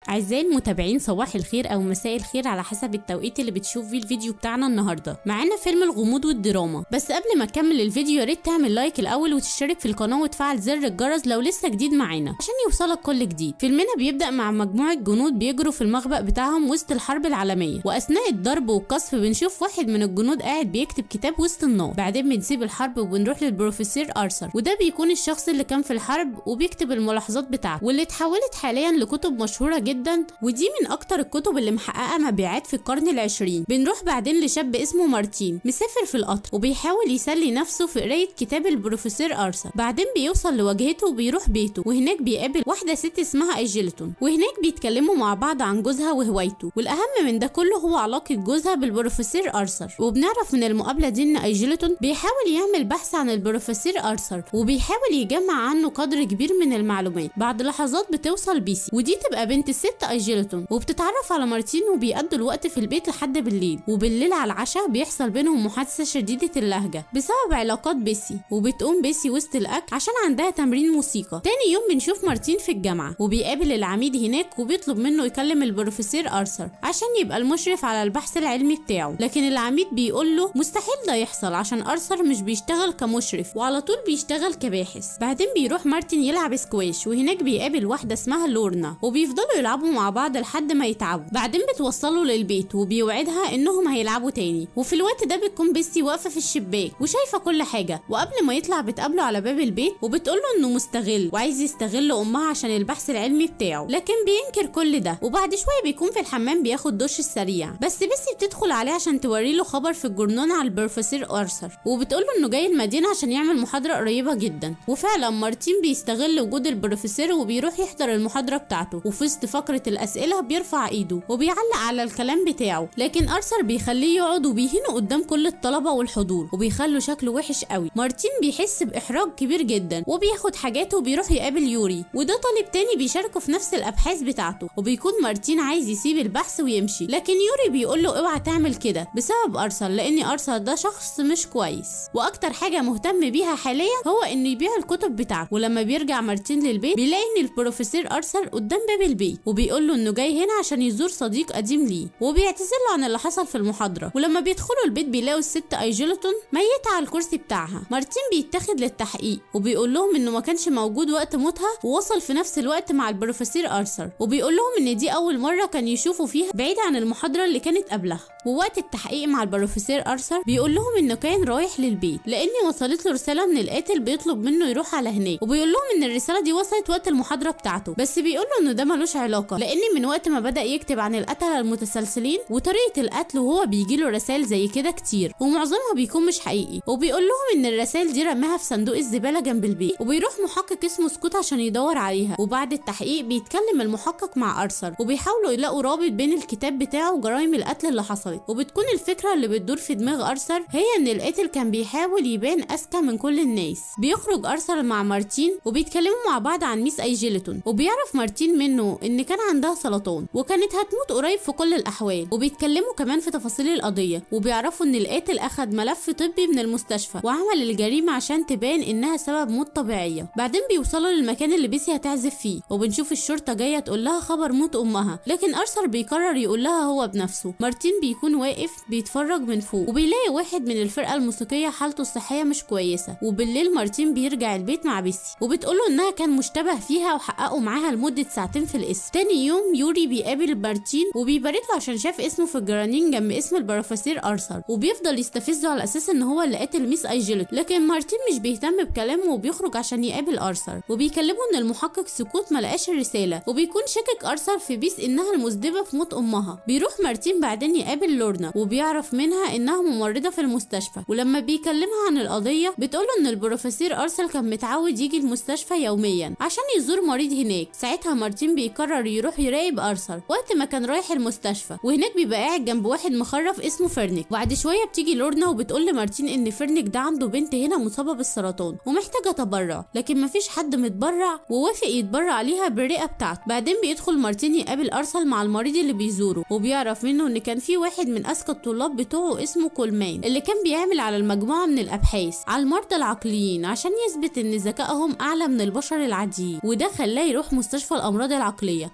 أعزائي المتابعين صباح الخير أو مساء الخير على حسب التوقيت اللي بتشوف فيه الفيديو بتاعنا النهاردة معانا فيلم الغموض والدراما بس قبل ما تكمل الفيديو يا ريت تعمل لايك الأول وتشترك في القناة وتفعل زر الجرس لو لسه جديد معانا عشان يوصلك كل جديد فيلمنا بيبدأ مع مجموعة جنود بيجروا في المخبأ بتاعهم وسط الحرب العالمية وأثناء الضرب والقصف بنشوف واحد من الجنود قاعد بيكتب كتاب وسط النار بعدين بنسيب الحرب وبنروح للبروفيسور أرثر وده بيكون الشخص اللي كان في الحرب وبيكتب الملاحظات بتاعته واللي اتحولت حاليا لكتب مشهورة جدا ودي من أكتر الكتب اللي محققة مبيعات في القرن العشرين بنروح بعدين لشاب اسمه مارتين مسافر في القطر وبيحاول يسلي نفسه في قراية كتاب البروفيسور أرثر بعدين بيوصل لواجهته وبيروح بيته وهناك بيقابل واحدة ست اسمها أيجيلتون وهناك بيتكلموا مع بعض عن جوزها وهوايته والأهم من ده كله هو علاقة جوزها بالبروفيسور أرثر وبنعرف من المقابلة دي إن أيجيلتون بيحاول يعمل بحث عن البروفيسور أرثر وبيحاول يجمع عنه قدر كبير من المعلومات بعد لحظات بتوصل بيسي ودي تبقى بنت الست أيجيلتون وبتتعرف على مارتين وبيقضوا الوقت في البيت لحد بالليل وبالليل على العشاء بيحصل بينهم محادثة شديدة اللهجة بسبب علاقات بيسي وبتقوم بيسي وسط الأكل عشان عندها تمرين موسيقى تاني يوم بنشوف مارتين في الجامعة وبيقابل العميد هناك وبيطلب منه يكلم البروفيسور أرثر عشان يبقى المشرف على البحث العلمي بتاعه لكن العميد بيقول له مستحيل ده يحصل عشان أرثر مش بيشتغل كمشرف وعلى طول بيشتغل كباحث بعدين بيروح مارتين يلعب سكواش وهناك بيقابل واحدة اسمها لورنا وبيفضلوا يلعبوا مع بعض لحد ما يتعبوا بعدين بتوصله للبيت وبيوعدها انهم هيلعبوا تاني وفي الوقت ده بتكون بيسي واقفة في الشباك وشايفة كل حاجة وقبل ما يطلع بتقابله على باب البيت وبتقوله انه مستغل وعايز يستغل امها عشان البحث العلمي بتاعه لكن بينكر كل ده وبعد شوية بيكون في الحمام بياخد دش السريع بس بيسي بتدخل عليه عشان توري له خبر في الجرنان على البروفيسور ارثر وبتقوله انه جاي المدينة عشان يعمل محاضرة قريبة جدا وفعلا مارتين بيستغل وجود البروفيسور وبيروح يحضر المحاضرة بتاعته وفي وسط فقرة الأسئلة بيرفع إيده وبيعلق على الكلام بتاعه لكن أرثر بيخليه يقعد وبيهينه قدام كل الطلبة والحضور وبيخلوا شكله وحش قوي مارتين بيحس بإحراج كبير جدا وبياخد حاجاته وبيروح يقابل يوري وده طالب تاني بيشاركه في نفس الأبحاث بتاعته وبيكون مارتين عايز يسيب البحث ويمشي لكن يوري بيقول له اوعى تعمل كده بسبب أرثر لأن أرثر ده شخص مش كويس وأكتر حاجة مهتم بيها حاليا هو إنه يبيع الكتب بتاعته ولما بيرجع مارتين للبيت بيلاقي إن البروفيسور أرثر قدام باب البيت وبيقول له إنه جاي هنا عشان يزور صديق قديم ليه وبيعتذر له عن اللي حصل في المحاضرة ولما بيدخلوا البيت بيلاقوا الست أيجيلتون ميتة على الكرسي بتاعها مارتين بيتاخد للتحقيق وبيقول لهم إنه ما كانش موجود وقت موتها ووصل في نفس الوقت مع البروفيسور أرثر وبيقول لهم إن دي أول مرة كان يشوفوا فيها بعيد عن المحاضرة اللي كانت قبلها ووقت التحقيق مع البروفيسور أرثر بيقول لهم إنه كان رايح للبيت لأن وصلت له رسالة من القاتل بيطلب منه يروح على هناك وبيقول لهم إن الرسالة دي وصلت وقت المحاضرة بتاعته بس بيقول له إنه ده ملوش علاقة لأن من وقت ما بدأ يكتب عن القتلة المتسلسلين وطريقة القتل وهو بيجيله رسائل زي كده كتير ومعظمها بيكون مش حقيقي وبيقول لهم إن الرسائل دي رماها في صندوق الزبالة جنب البيت وبيروح محقق اسمه سكوت عشان يدور عليها وبعد التحقيق بيتكلم المحقق مع أرثر وبيحاولوا يلاقوا رابط بين الكتاب بتاعه وجرائم القتل اللي حصلت وبتكون الفكرة اللي بتدور في دماغ أرثر هي إن القاتل كان بيحاول يبان أذكى من كل الناس بيخرج أرثر مع مارتين وبيتكلموا مع بعض عن ميس أيجيلتون وبيعرف مارتين منه إن كان عندها سرطان وكانت هتموت قريب في كل الأحوال وبيتكلموا كمان في تفاصيل القضية وبيعرفوا إن القاتل أخد ملف طبي من المستشفى وعمل الجريمة عشان تبان إنها سبب موت طبيعية بعدين بيوصلوا للمكان اللي بيسي هتعزف فيه وبنشوف الشرطة جاية تقول لها خبر موت أمها لكن أرثر بيقرر يقول لها هو بنفسه مارتين بيكون واقف بيتفرج من فوق وبيلاقي واحد من الفرقة الموسيقية حالته الصحية مش كويسة وبالليل مارتين بيرجع البيت مع بيسي وبتقوله انها كان مشتبه فيها وحققوا معاها لمدة ساعتين في الاسم تاني يوم يوري بيقابل مارتين وبيبارك له عشان شاف اسمه في الجرانين جنب اسم البروفيسور ارثر وبيفضل يستفزه على اساس ان هو اللي قاتل ميس ايجيلت لكن مارتين مش بيهتم بكلامه وبيخرج عشان يقابل ارثر وبيكلمه ان المحقق سكوت ملقاش الرسالة وبيكون شاكك ارثر في بيس انها المذنبة في موت امها بيروح مارتين بعدين يقابل لورنا وبيعرف منها انها ممرضة في المستشفى ولما بيكلمها عن القضية بتقوله ان البروفيسور ارثر كان متعود يجي المستشفى يوميا عشان يزور مريض هناك ساعتها مارتين بيقرر يروح يراقب ارثر وقت ما كان رايح المستشفى وهناك بيبقى قاعد جنب واحد مخرف اسمه فيرنيك بعد شوية بتيجي لورنا وبتقول لمارتين ان فيرنيك ده عنده بنت هنا مصابة بالسرطان ومحتاجة تبرع لكن مفيش حد متبرع ووافق يتبرع عليها بالرئة بتاعته بعدين بيدخل مارتين يقابل ارثر مع المريض اللي بيزوره وبيعرف منه ان كان في واحد من اذكى الطلاب بتوعه اسمه كولمان اللي كان بيعمل على المجموعة من الابحاث على المرضى العقليين عشان يثبت ان ذكائهم اعلى من البشر العاديين وده خلاه يروح مستشفى الامراض العقلية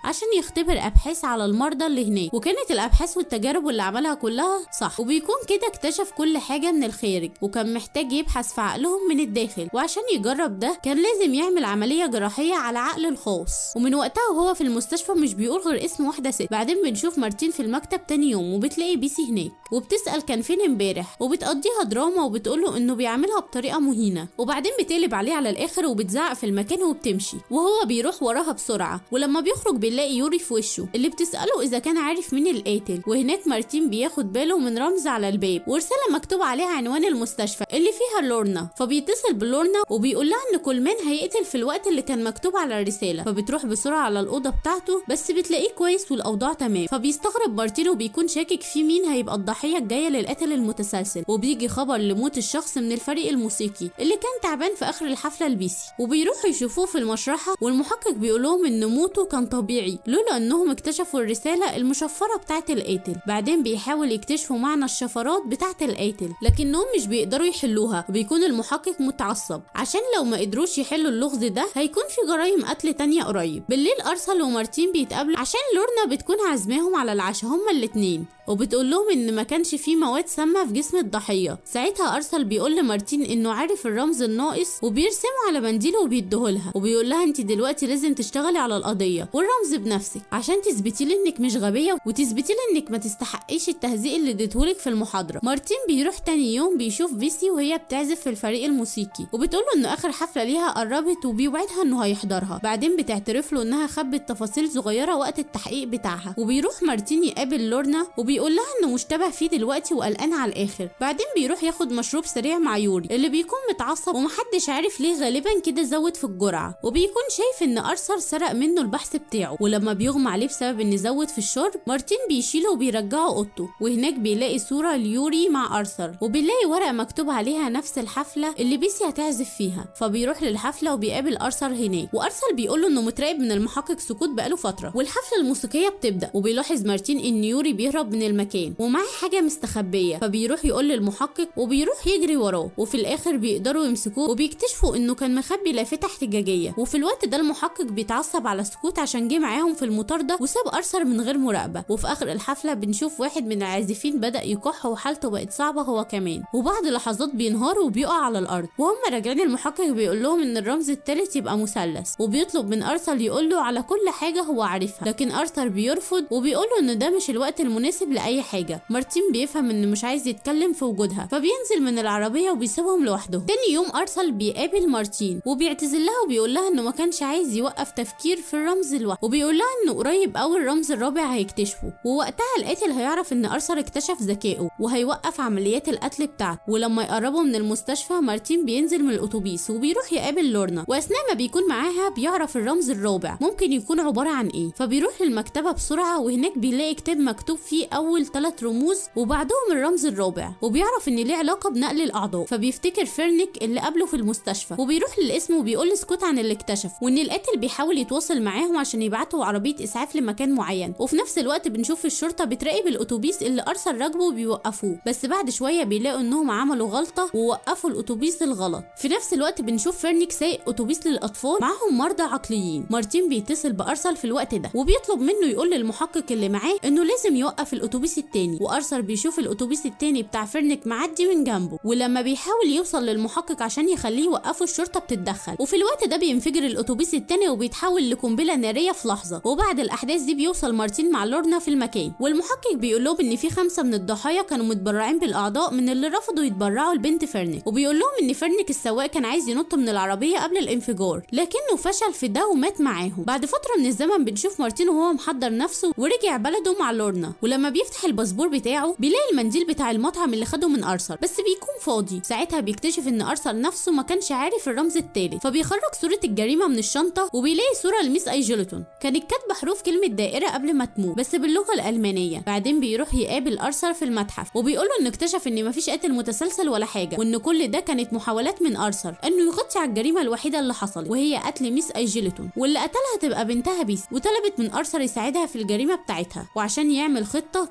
عشان يختبر ابحاث على المرضى اللي هناك وكانت الابحاث والتجارب اللي عملها كلها صح وبيكون كده اكتشف كل حاجه من الخارج وكان محتاج يبحث في عقلهم من الداخل وعشان يجرب ده كان لازم يعمل عمليه جراحيه على عقل الخاص ومن وقتها وهو في المستشفى مش بيقول غير اسم واحده ست بعدين بنشوف مارتين في المكتب تاني يوم وبتلاقي بيسي هناك وبتسال كان فين امبارح وبتقضيها دراما وبتقوله انه بيعملها بطريقه مهينه وبعدين بتقلب عليه على الاخر وبتزعق في المكان وبتمشي وهو بيروح وراها بسرعه ولما بيخرج بنلاقي يوري في وشه اللي بتساله اذا كان عارف مين القاتل وهناك مارتين بياخد باله من رمز على الباب ورساله مكتوب عليها عنوان المستشفى اللي فيها لورنا فبيتصل بلورنا وبيقول لها ان كولمان هيقتل في الوقت اللي كان مكتوب على الرساله فبتروح بسرعه على الاوضه بتاعته بس بتلاقيه كويس والاوضاع تمام فبيستغرب مارتين وبيكون شاكك في مين هيبقى الضحيه الجايه للقتل المتسلسل وبيجي خبر لموت الشخص من الفريق الموسيقي اللي كان تعبان في اخر الحفله البيسي وبيروحوا يشوفوه في المشرحه والمحقق بيقول لهم ان موته كان طبيعي لولا انهم اكتشفوا الرساله المشفره بتاعه القاتل بعدين بيحاول يكتشفوا معنى الشفرات بتاعه القاتل لكنهم مش بيقدروا يحلوها وبيكون المحقق متعصب عشان لو ما قدروش يحلوا اللغز ده هيكون في جرائم قتل تانية قريب بالليل ارسل ومارتين بيتقابلوا عشان لورنا بتكون عازماهم على العشاء هما الاتنين وبتقول لهم ان ما كانش فيه مواد سامه في جسم الضحيه ساعتها ارسل بيقول لمارتين انه عارف الرمز الناقص وبيرسمه على منديله وبيديهولها وبيقول لها انت دلوقتي لازم تشتغلي على القضيه والرمز بنفسك عشان تثبتي لي انك مش غبيه وتثبتي لي انك ما تستحقيش التهزيق اللي اديتهولك في المحاضره مارتين بيروح تاني يوم بيشوف فيسي وهي بتعزف في الفريق الموسيقي وبتقول له انه اخر حفله ليها قربت وبيوعدها انه هيحضرها بعدين بتعترف له انها خبت تفاصيل صغيره وقت التحقيق بتاعها وبيروح مارتين يقابل لورنا وبيقول لها انه مشتبه فيه دلوقتي وقلقان على الاخر بعدين بيروح ياخد مشروب سريع مع يوري اللي بيكون متعصب ومحدش عارف ليه غالبا كده زود في الجرعه وبيكون شايف ان ارثر سرق منه البحث بتاعه ولما بيغمى عليه بسبب ان زود في الشرب مارتين بيشيله وبيرجعه اوضته وهناك بيلاقي صوره ليوري مع ارثر وبيلاقي ورقه مكتوب عليها نفس الحفله اللي بيسي هتعزف فيها فبيروح للحفله وبيقابل ارثر هناك وارثر بيقول له انه متراقب من المحقق سكوت بقاله فتره والحفله الموسيقيه بتبدا وبيلاحظ مارتين ان يوري بيهرب من المكان ومعاه حاجه مستخبيه فبيروح يقول للمحقق وبيروح يجري وراه وفي الاخر بيقدروا يمسكوه وبيكتشفوا انه كان مخبي لافته احتجاجيه وفي الوقت ده المحقق بيتعصب على سكوت عشان جه معاهم في المطارده وساب ارثر من غير مراقبه وفي اخر الحفله بنشوف واحد من العازفين بدا يكح وحالته بقت صعبه هو كمان وبعد لحظات بينهار وبيقع على الارض وهم راجعين المحقق بيقول لهم ان الرمز الثالث يبقى مثلث وبيطلب من ارثر يقول له على كل حاجه هو عارفها لكن ارثر بيرفض وبيقول له ان ده مش الوقت المناسب لاي حاجه مارتين بيفهم انه مش عايز يتكلم في وجودها فبينزل من العربيه وبيسيبهم لوحده تاني يوم ارسل بيقابل مارتين وبيعتذر لها وبيقول لها انه ما كانش عايز يوقف تفكير في الرمز لوحده وبيقول لها انه قريب قوي الرمز الرابع هيكتشفه ووقتها القاتل هيعرف ان ارثر اكتشف ذكائه وهيوقف عمليات القتل بتاعته ولما يقربوا من المستشفى مارتين بينزل من الاتوبيس وبيروح يقابل لورنا واثناء ما بيكون معاها بيعرف الرمز الرابع ممكن يكون عباره عن ايه فبيروح للمكتبه بسرعه وهناك بيلاقي كتاب مكتوب فيه اول ثلاث رموز وبعدهم الرمز الرابع وبيعرف ان ليه علاقه بنقل الاعضاء فبيفتكر فيرنيك اللي قابله في المستشفى وبيروح للاسم وبيقول لسكوت عن اللي اكتشف وان القاتل بيحاول يتواصل معاهم عشان يبعتوا عربيه اسعاف لمكان معين وفي نفس الوقت بنشوف الشرطه بتراقب الاتوبيس اللي ارسل راكبه وبيوقفوه بس بعد شويه بيلاقوا انهم عملوا غلطه ووقفوا الاتوبيس الغلط في نفس الوقت بنشوف فيرنيك سايق اتوبيس للاطفال معاهم مرضى عقليين مارتين بيتصل بارسل في الوقت ده وبيطلب منه يقول للمحقق اللي معاه انه لازم يوقف الاتوبيس التاني وارسل بيشوف الاتوبيس التاني بتاع فيرنيك معدي من جنبه ولما بيحاول يوصل للمحقق عشان يخليه يوقفه الشرطه بتتدخل وفي الوقت ده بينفجر الاتوبيس التاني وبيتحول لقنبله ناريه في لحظه وبعد الاحداث دي بيوصل مارتين مع لورنا في المكان والمحقق بيقول لهم ان في خمسه من الضحايا كانوا متبرعين بالاعضاء من اللي رفضوا يتبرعوا لبنت فيرنيك وبيقول لهم ان فيرنيك السواق كان عايز ينط من العربيه قبل الانفجار لكنه فشل في ده ومات معاهم بعد فتره من الزمن بنشوف مارتين وهو محضر نفسه ورجع بلده مع لورنا ولما بيفتح الباسبور بتاعه بيلاقي المنديل بتاع المطعم اللي خده من ارثر بس بيكون فاضي ساعتها بيكتشف ان ارثر نفسه ما كانش عارف الرمز التالت فبيخرج صوره الجريمه من الشنطه وبيلاقي صوره لميس اي جيلتون كانت كاتبه حروف كلمه دائره قبل ما تموت بس باللغه الالمانيه بعدين بيروح يقابل ارثر في المتحف وبيقول له انه اكتشف ان مفيش قاتل متسلسل ولا حاجه وان كل ده كانت محاولات من ارثر انه يغطي على الجريمه الوحيده اللي حصلت وهي قتل ميس اي جيلتون واللي قتلها تبقى بنتها بيس وطلبت من ارثر يساعدها في الجريمه بتاعتها وعشان يعمل خطه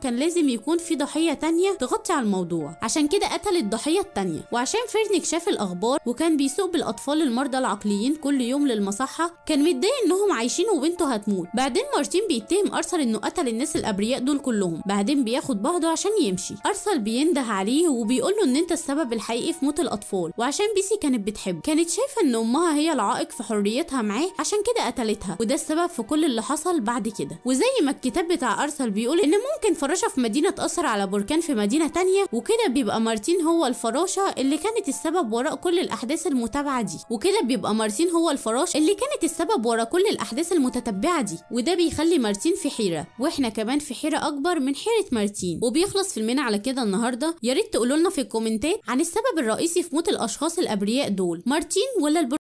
كان لازم يكون في ضحيه تانية تغطي على الموضوع عشان كده قتل الضحيه التانية وعشان فيرنيك شاف الاخبار وكان بيسوق بالاطفال المرضى العقليين كل يوم للمصحه كان متضايق انهم عايشين وبنته هتموت بعدين مارتين بيتهم ارثر انه قتل الناس الابرياء دول كلهم بعدين بياخد بعضه عشان يمشي ارثر بينده عليه وبيقول له ان انت السبب الحقيقي في موت الاطفال وعشان بيسي كانت بتحبه كانت شايفه ان امها هي العائق في حريتها معاه عشان كده قتلتها وده السبب في كل اللي حصل بعد كده وزي ما الكتاب بتاع ارثر بيقول ان ممكن فراشه في مدينه تاثر على بركان في مدينه تانية وكده بيبقى مارتين هو الفراشه اللي كانت السبب وراء كل الاحداث المتابعه دي وكده بيبقى مارتين هو الفراش اللي كانت السبب ورا كل الاحداث المتتبعه دي وده بيخلي مارتين في حيره واحنا كمان في حيره اكبر من حيره مارتين وبيخلص فيلمنا على كده النهارده يا ريت تقولوا لنا في الكومنتات عن السبب الرئيسي في موت الاشخاص الابرياء دول مارتين ولا البر...